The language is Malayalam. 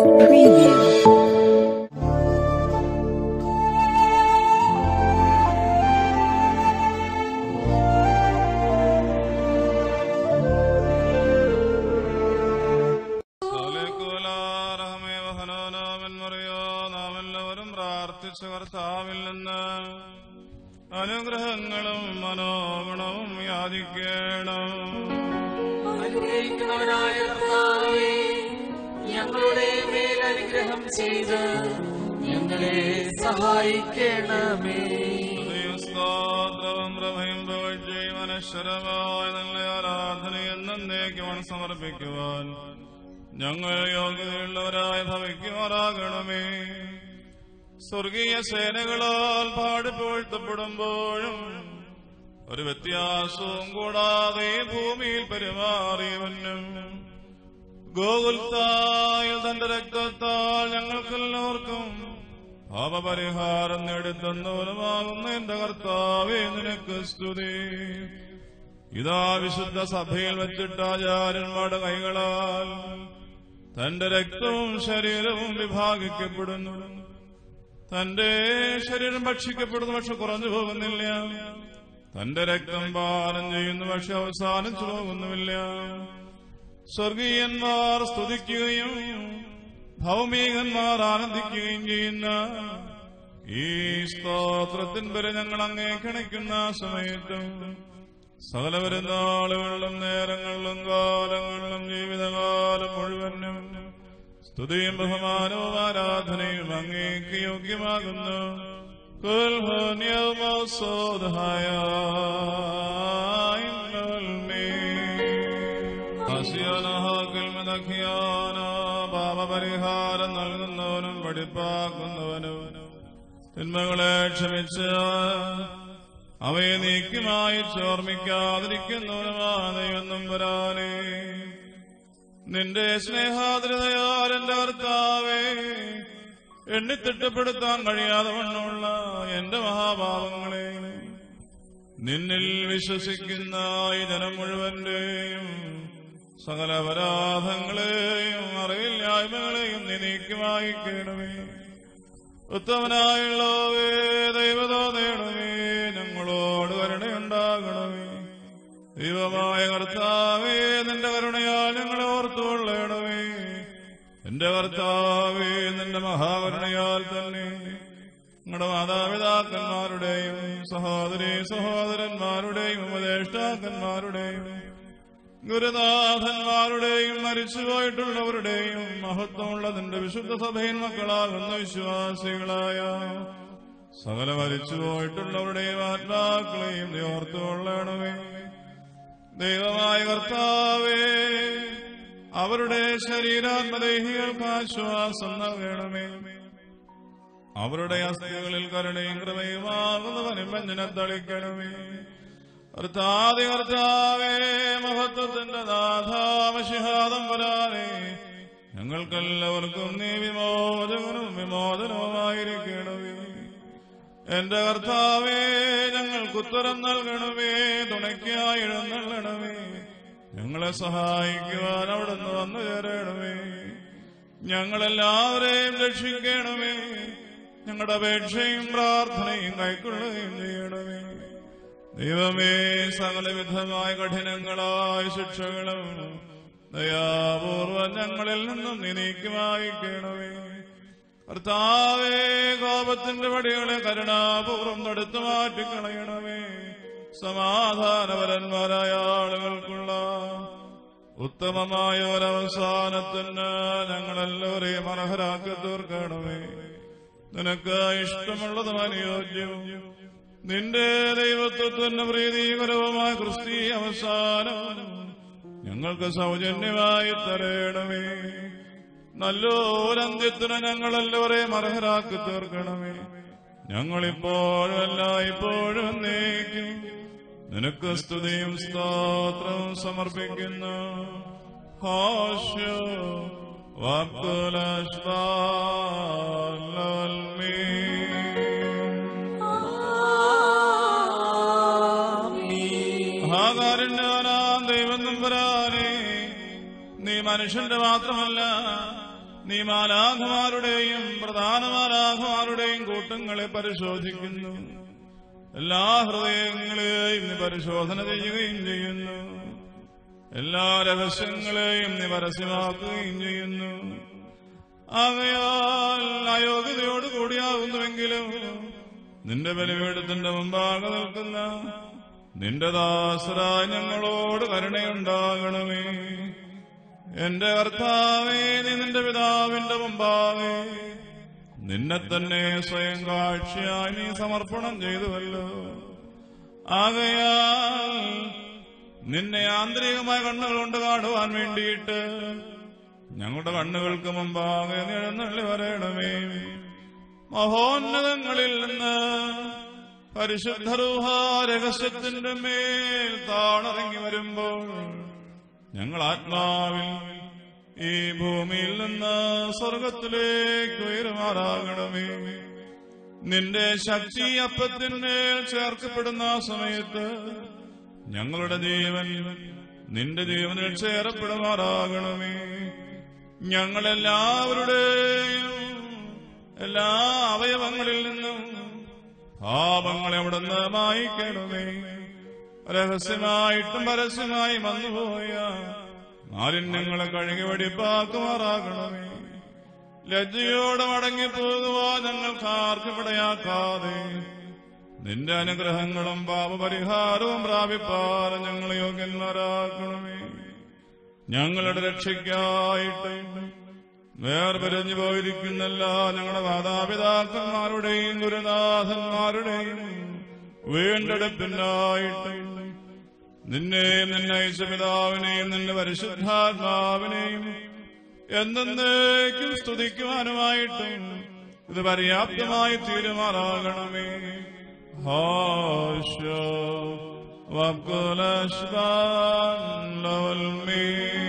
Preview. നാമെല്ലാവരും പ്രാർത്ഥിച്ച കർത്താവിൽ നിന്ന് അനുഗ്രഹങ്ങളും മനോഗുണവും യാചിക്കണം അനുഗ്രഹിക്കുന്നവനായ കർത്താവേ ഞങ്ങളുടെ മേൽ അനുഗ്രഹം ചെയ്ത് ഞങ്ങളെ സഹായിക്കണമേ സ്തോത്രവും പ്രഭയും പുകഴ്ചയും അനശ്വരമായ നല്ല ആരാധന എന്നേക്കുവാൻ സമർപ്പിക്കുവാൻ ഞങ്ങൾ യോഗ്യതയുള്ളവരായി ഭവിക്കുമാറാകണമേ സ്വർഗീയ സേനകളാൽ പാടിപ്പോഴ്ത്തപ്പെടുമ്പോഴും ഒരു വ്യത്യാസവും കൂടാതെ ഈ ഭൂമിയിൽ പെരുമാറിയവനും ഗോകുൽത്തായിൽ തന്റെ രക്തത്താൽ ഞങ്ങൾക്കെല്ലാവർക്കും പാപപരിഹാരം നേടിത്തന്നവനുമാകുന്ന എന്റെ കർത്താവേ നിനക്ക് സ്തുതി ഇതാ വിശുദ്ധ സഭയിൽ വെച്ചിട്ട് ആചാര്യന്മാരുടെ കൈകളാൽ തന്റെ രക്തവും ശരീരവും വിഭാഗിക്കപ്പെടുന്നു തന്റെ ശരീരം ഭക്ഷിക്കപ്പെടുന്നു പക്ഷെ കുറഞ്ഞു പോകുന്നില്ല തന്റെ രക്തം പാനം ചെയ്യുന്നു പക്ഷെ അവസാനിച്ചു പോകുന്നുമില്ല സ്വർഗീയന്മാർ സ്തുതിക്കുകയും ഭൗമികന്മാർ ആനന്ദിക്കുകയും ചെയ്യുന്ന ഈ സ്തോത്രത്തിൻ വരെ ഞങ്ങൾ അങ്ങേ ക്ഷണിക്കുന്ന സമയത്തും സകല വരുന്നാളുകളിലും നേരങ്ങളിലും കാലങ്ങളിലും ജീവിതകാലം മുഴുവനും സ്തുതിയും ബഹുമാനവും ആരാധനയും അങ്ങേക്ക് യോഗ്യമാകുന്നു كل هون يوم الصود പാപപരിഹാരം നൽകുന്നവനും പഠിപ്പാക്കുന്നവനും തിന്മകളെ ക്ഷമിച്ച് അവയെ നീക്കുമായി ചോർമ്മിക്കാതിരിക്കുന്നവനുമാണെന്നും വരാനേ നിന്റെ സ്നേഹാദ്രതയാൽ എന്റെ കർത്താവേ എണ്ണിത്തിട്ടപ്പെടുത്താൻ കഴിയാതെ വണ്ണമുള്ള എന്റെ മഹാഭാവങ്ങളെ നിന്നിൽ വിശ്വസിക്കുന്ന ഈ ജനം മുഴുവന്റെയും സകല അപരാധങ്ങളെയും അറിവില്ലായ്മകളെയും നീ നീക്കുമായി കേണമേ ഉത്തമനായുള്ളവേ ദൈവതോ നേടമേ ഞങ്ങളോട് കരുണയുണ്ടാകണമേ ദൈവമായ കർത്താവേ നിന്റെ കരുണയാൽ ഞങ്ങളെ ഓർത്തുകൊള്ളണമേ എന്റെ കർത്താവേ നിന്റെ മഹാകരുണയാൽ തന്നെ ഞങ്ങളുടെ മാതാപിതാക്കന്മാരുടെയും സഹോദരി സഹോദരന്മാരുടെയും ഉപദേഷ്ടാക്കന്മാരുടെയും ഗുരുനാഥന്മാരുടെയും മരിച്ചുപോയിട്ടുള്ളവരുടെയും മഹത്വമുള്ള നിന്റെ വിശുദ്ധ സഭയിൽ മക്കളാകുന്ന വിശ്വാസികളായ സകല മരിച്ചുപോയിട്ടുള്ളവരുടെയും ആത്മാക്കളെയും നീ ഓർത്തുകൊള്ളണമേ ദൈവമായ കർത്താവേ അവരുടെ ശരീരാത്മദേഹികൾക്ക് ആശ്വാസം നൽകണമേ അവരുടെ അസ്ഥികളിൽ കരുണയും കൃപയുമാകുന്നവനും വഞ്ചന തളിക്കണമേ കർത്താതി കർത്താവേ മഹത്വത്തിന്റെ നാഥാമശിഹാദം വരാനേ ഞങ്ങൾക്കെല്ലാവർക്കും നീ വിമോചകനും വിമോചനവുമായിരിക്കണമേ എന്റെ കർത്താവേ ഞങ്ങൾക്ക് ഉത്തരം നൽകണമേ തുണയ്ക്കായി എഴുന്നള്ളണമേ ഞങ്ങളെ സഹായിക്കുവാൻ അവിടുന്ന് വന്നു ചേരണമേ ഞങ്ങളെല്ലാവരെയും രക്ഷിക്കണമേ ഞങ്ങളുടെ അപേക്ഷയും പ്രാർത്ഥനയും കൈക്കൊള്ളുകയും ചെയ്യണമേ ദൈവമേ സകലവിധമായ കഠിനങ്ങളായ ശിക്ഷകളും ദയാപൂർവം ഞങ്ങളിൽ നിന്നും നീ നീക്കി വായിക്കണമേ കർത്താവേ കോപത്തിന്റെ വടികളെ കരുണാപൂർവം തടുത്തു മാറ്റിക്കളയണമേ സമാധാനപരന്മാരായ ആളുകൾക്കുള്ള ഉത്തമമായ ഒരവസാനത്തിന് ഞങ്ങളെല്ലാവരെയും അർഹരാക്കി തീർക്കണമേ നിനക്ക് ഇഷ്ടമുള്ളതും അനുയോജ്യവും നിന്റെ ദൈവത്വത്തിന് പ്രീതികരവുമായ ക്രിസ്തീയ അവസാനം ഞങ്ങൾക്ക് സൗജന്യമായി തരേണമേ നല്ലൊരന്ത്യത്തിന് ഞങ്ങളെല്ലാവരെയും അർഹരാക്കി തീർക്കണമേ ഞങ്ങളിപ്പോഴും അല്ല ഇപ്പോഴും നീക്കും നിനക്ക് സ്തുതിയും സ്തോത്രവും സമർപ്പിക്കുന്നു ഹാഷ്യോ ഹാകാരനാം ദൈവം നമ്പരാനെ നീ മനുഷ്യന്റെ മാത്രമല്ല നീ മാലാഖമാരുടെയും പ്രധാന മാലാഖമാരുടെയും കൂട്ടങ്ങളെ പരിശോധിക്കുന്നു എല്ലാ ഹൃദയങ്ങളെയും നീ പരിശോധന ചെയ്യുകയും ചെയ്യുന്നു എല്ലാ രഹസ്യങ്ങളെയും നീ പരസ്യമാക്കുകയും ചെയ്യുന്നു ആകയാൽ അയോഗ്യതയോട് കൂടിയാകുന്നുവെങ്കിലും നിന്റെ ബലിപീഠത്തിന്റെ മുമ്പാകെ നിൽക്കുന്ന നിന്റെ ദാസരായ ഞങ്ങളോട് കരുണയുണ്ടാകണമേ എന്റെ കർത്താവേ നീ നിന്റെ പിതാവിന്റെ മുമ്പാകെ നിന്നെ തന്നെ സ്വയം കാഴ്ചയായി നീ സമർപ്പണം ചെയ്തുവല്ലോ ആകയാൽ നിന്നെ ആന്തരികമായ കണ്ണുകൾ കൊണ്ട് കാണുവാൻ വേണ്ടിയിട്ട് ഞങ്ങളുടെ കണ്ണുകൾക്ക് മുമ്പാകെ നീ എഴുന്നള്ളി വരയണമേ മഹോന്നതങ്ങളിൽ നിന്ന് പരിശുദ്ധരൂഹ രഹസ്യത്തിന്റെ മേൽ താണിറങ്ങി വരുമ്പോൾ ഞങ്ങൾ ആത്മാവിൽ ഈ ഭൂമിയിൽ നിന്ന് സ്വർഗത്തിലേക്ക് ഉയരുമാറാകണമേ നിന്റെ ശക്തി അപ്പത്തിന്മേൽ ചേർക്കപ്പെടുന്ന ആ സമയത്ത് ഞങ്ങളുടെ ജീവൻ നിന്റെ ജീവനിൽ ചേരപ്പെടുമാറാകണമേ ഞങ്ങളെല്ലാവരുടെയും എല്ലാ അവയവങ്ങളിൽ നിന്നും പാപങ്ങളെ അവിടുന്ന് മായിക്കണമേ രഹസ്യമായിട്ടും പരസ്യമായി വന്നുപോയ മാലിന്യങ്ങളെ കഴുകി വെടിപ്പാക്കുമാറാകണമേ ലജ്ജയോടെ മടങ്ങിപ്പോകുവാൻ ഞങ്ങൾക്ക് ആർക്കും ഇടയാക്കാതെ നിന്റെ അനുഗ്രഹങ്ങളും പാപപരിഹാരവും പ്രാപിപ്പാൻ ഞങ്ങൾ യോഗ്യന്മാരാക്കണമേ ഞങ്ങളുടെ രക്ഷയ്ക്കായിട്ട് വേർപിരിഞ്ഞു പോയിരിക്കുന്നല്ല ഞങ്ങളുടെ മാതാപിതാക്കന്മാരുടെയും ഗുരുനാഥന്മാരുടെയും വീണ്ടെടുപ്പിനായിട്ട് നിന്നെയും നിന്നെ അയച്ച പിതാവിനെയും നിന്റെ പരിശുദ്ധാത്മാവിനെയും എന്നേക്കും സ്തുതിക്കുവാനുമായിട്ട് ഇത് പര്യാപ്തമായി തീരുമാറാകണമേ ഹാശോ വക്കുലശ്വാൻ ലവൽമേ